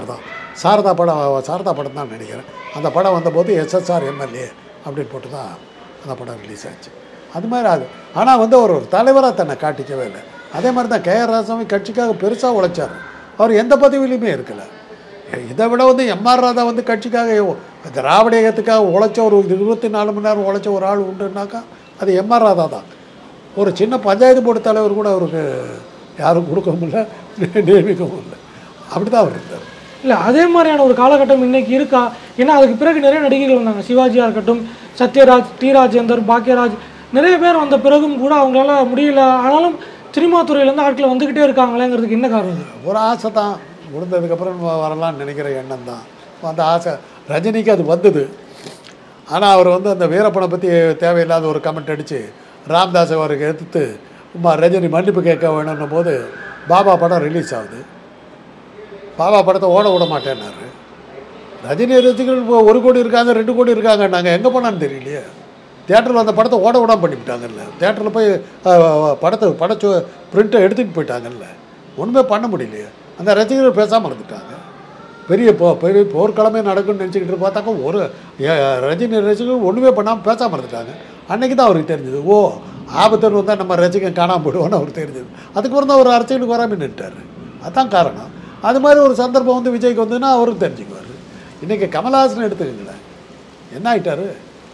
சாரதா படம் சாரதா படம் தான் நினைக்கிறேன் அந்த படம் வந்தபோது எஸ்எஸ்ஆர் எம்எல்ஏ அப்படின்னு போட்டு தான் அந்த படம் ரிலீஸ் ஆச்சு அது மாதிரி அது ஆனால் வந்து அவர் ஒரு தலைவராக தன்னை காட்டிக்கவே இல்லை அதே மாதிரி தான் கே ஆர் ராசாமி கட்சிக்காக பெருசாக உழைச்சார் அவர் எந்த பதவியிலையுமே இருக்கலை இதை விட வந்து எம்ஆர் ராதா வந்து கட்சிக்காக திராவிட இயக்கத்துக்காக உழைச்ச ஒரு இருபத்தி நாலு மணி நேரம் உழைச்ச ஒரு ஆள் உண்டுனாக்கா அது எம்ஆர் ராதா தான் ஒரு சின்ன பஞ்சாயத்து போர்டு தலைவர் கூட அவருக்கு யாரும் கொடுக்கவும் இல்லை நியமிக்கவும் இல்லை அப்படி தான் அவர் இருந்தார் இல்லை அதே மாதிரியான ஒரு காலகட்டம் இன்னைக்கு இருக்கா ஏன்னா அதுக்கு பிறகு நிறைய நடிகைகள் வந்தாங்க சிவாஜியாக இருக்கட்டும் சத்யராஜ் டி ராஜேந்தர் பாக்யராஜ் நிறைய பேர் வந்த பிறகும் கூட அவங்களால முடியல ஆனாலும் சினிமா துறையிலேருந்து ஆட்கள் வந்துக்கிட்டே இருக்காங்களேங்கிறதுக்கு என்ன காரணம் இது? ஒரு ஆசை தான் முடிந்ததுக்கப்புறம் வரலாம்னு நினைக்கிற எண்ணம் தான் அந்த ஆசை ரஜினிக்கு அது வந்தது ஆனால் அவர் வந்து அந்த வீரப்பனை பற்றி தேவையில்லாத ஒரு கமெண்ட் அடித்து ராம்தாஸ் அவருக்கு எதிர்த்து அம்மா ரஜினி மன்னிப்பு கேட்க வேணும்னும் போது பாபா படம் ரிலீஸ் ஆகுது பாபா படத்தை ஓட விட மாட்டேன்னாரு ரஜினி ரசிகர்கள் இப்போ ஒரு கோடி இருக்காங்க ரெண்டு கோடி இருக்காங்க நாங்கள் எங்கே போனான்னு தெரியலையே தேட்டரில் அந்த படத்தை ஓட விடாம பண்ணிவிட்டாங்கல்ல தேட்டரில் போய் அஹ், படத்தை படச்சோ பிரிண்ட்டை எடுத்துகிட்டு போயிட்டாங்கல்ல ஒன்றுமே பண்ண முடியலையே அந்த ரசிகர்கள் பேசாமல் இருந்துட்டாங்க பெரிய போ பெரிய போர்க்களமே நடக்கும்னு நினச்சிக்கிட்டு பார்த்தாக்கா ஒரு ஏ, ரஜினி ரசிகர்கள் ஒன்றுமே பண்ணாமல் பேசாமல் இருந்துட்டாங்க அன்றைக்கி தான் அவருக்கு தெரிஞ்சது ஓ ஆபத்துன்னு வந்தால் நம்ம ரசிகன் காணாமல் போயிடுவோன்னு அவருக்கு தெரிஞ்சது அதுக்கப்புறம் தான் ஒரு அரசியலுக்கு வராமல் நின்ட்டார் அதான் காரணம் அது மாதிரி ஒரு சந்தர்ப்பம் வந்து விஜய்க்கு வந்ததுன்னா அவரும் தெரிஞ்சுக்குவார் இன்றைக்கி கமல்ஹாசன் எடுத்துக்கங்களேன் என்ன ஆயிட்டாரு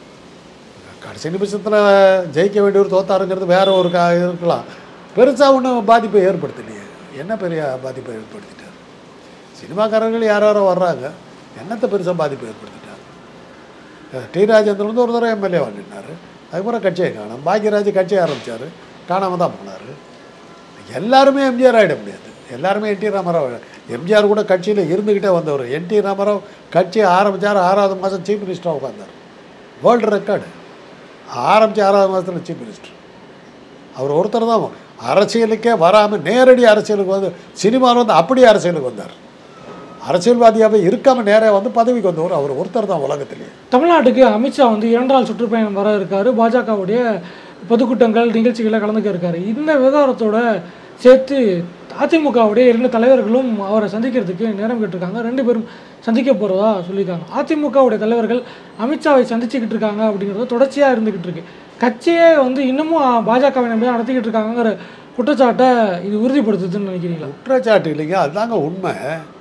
கடைசி நிமிஷத்தில் ஜெயிக்க வேண்டியவர் தோத்தாருங்கிறது வேற ஒரு கா இருக்கலாம் பெருசாக ஒன்றும் பாதிப்பை ஏற்படுத்தலையே என்ன பெரிய பாதிப்பை ஏற்படுத்திட்டார் சினிமாக்காரர்கள் யார் யாரோ வர்றாங்க என்னத்தை பெருசாக பாதிப்பை ஏற்படுத்திட்டார் அஹ் டி ராஜேந்திரன் வந்து ஒரு தடவை எம்எல்ஏ நின்னார் அதுக்கப்புறம் கட்சியை காணும் பாக்யராஜ் கட்சியை ஆரம்பித்தார் காணாமல் தான் போனார் எல்லாருமே எம்ஜிஆர் ஆகிட முடியாது எல்லாருமே என் டி ராமராவ் எம்ஜிஆர் கூட கட்சியில் இருந்துக்கிட்டே வந்தவர் என் டி ராமராவ் கட்சி ஆரம்பித்தார் ஆறாவது மாதம் சீஃப் மினிஸ்டராக உட்காந்தார் வேர்ல்டு ரெக்கார்டு ஆரம்பித்து ஆறாவது மாதத்தில் சீஃப் மினிஸ்டர் அவர் ஒருத்தர் தான் அரசியலுக்கே வராமல் நேரடி அரசியலுக்கு வந்து சினிமாவில் வந்து அப்படியே அரசியலுக்கு வந்தார் அரசியல்வாதியாகவே இருக்காமல் நேரே வந்து பதவிக்கு வந்தவர் அவர் ஒருத்தர் தான் உலகத்திலேயே தமிழ்நாட்டுக்கு அமித்ஷா வந்து இரண்டு நாள் சுற்றுப்பயணம் வர இருக்காரு பாஜகவுடைய பொதுக்கூட்டங்கள் நிகழ்ச்சிகளில் கலந்துக்க இருக்காரு இந்த விவகாரத்தோட சேர்த்து அதிமுகவுடைய இரண்டு தலைவர்களும் அவரை சந்திக்கிறதுக்கு நேரம் கேட்டிருக்காங்க ரெண்டு பேரும் சந்திக்க போகிறதா சொல்லியிருக்காங்க அதிமுகவுடைய தலைவர்கள் அமித்ஷாவை சந்திச்சுக்கிட்டு இருக்காங்க அப்படிங்கிறது தொடர்ச்சியாக இருந்துக்கிட்டு இருக்கு கட்சியே வந்து இன்னமும் பாஜகவை நம்பி தான் நடத்திக்கிட்டு இருக்காங்கங்கிற குற்றச்சாட்டை இது உறுதிப்படுத்துதுன்னு நினைக்கிறீங்களா குற்றச்சாட்டு இல்லைங்க அதுதாங்க உண்மை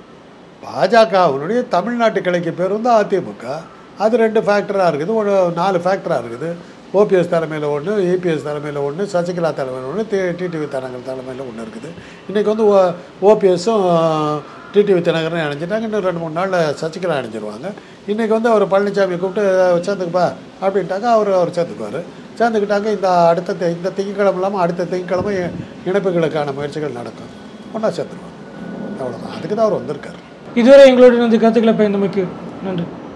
பாஜகவினுடைய தமிழ்நாட்டு கிளைக்கு பேர் வந்து அதிமுக அது ரெண்டு ஃபேக்டராக இருக்குது ஒரு நாலு ஃபேக்டராக இருக்குது ஓபிஎஸ் தலைமையில் ஒன்று ஏபிஎஸ் தலைமையில் ஒன்று சசிகலா தலைமையில் ஒன்று டி டிடிவி தினகர் தலைமையில் ஒன்று இருக்குது இன்றைக்கி வந்து ஓபிஎஸும் டிடிவி தினகரன் இணைஞ்சிட்டாங்க இன்னும் ரெண்டு மூணு நாளில் சசிகலா இணைஞ்சிருவாங்க இன்றைக்கி வந்து அவர் பழனிசாமி கூப்பிட்டு சேர்ந்துக்குப்பா அப்படின்ட்டாங்க அவர் அவர் சேர்ந்துக்குவார் சேர்ந்துக்கிட்டாங்க இந்த அடுத்த தி- இந்த திங்கக்கிழமை இல்லாமல் அடுத்த திங்கக்கிழமை இணைப்புகளுக்கான முயற்சிகள் நடக்கும் ஒன்றா சேர்த்துருவாங்க அவ்வளோதான் அதுக்கு தான் அவர் வந்திருக்காரு இதுவரை எங்களுடைய இந்த கருத்துக்களை பயந்தமைக்கு நன்றி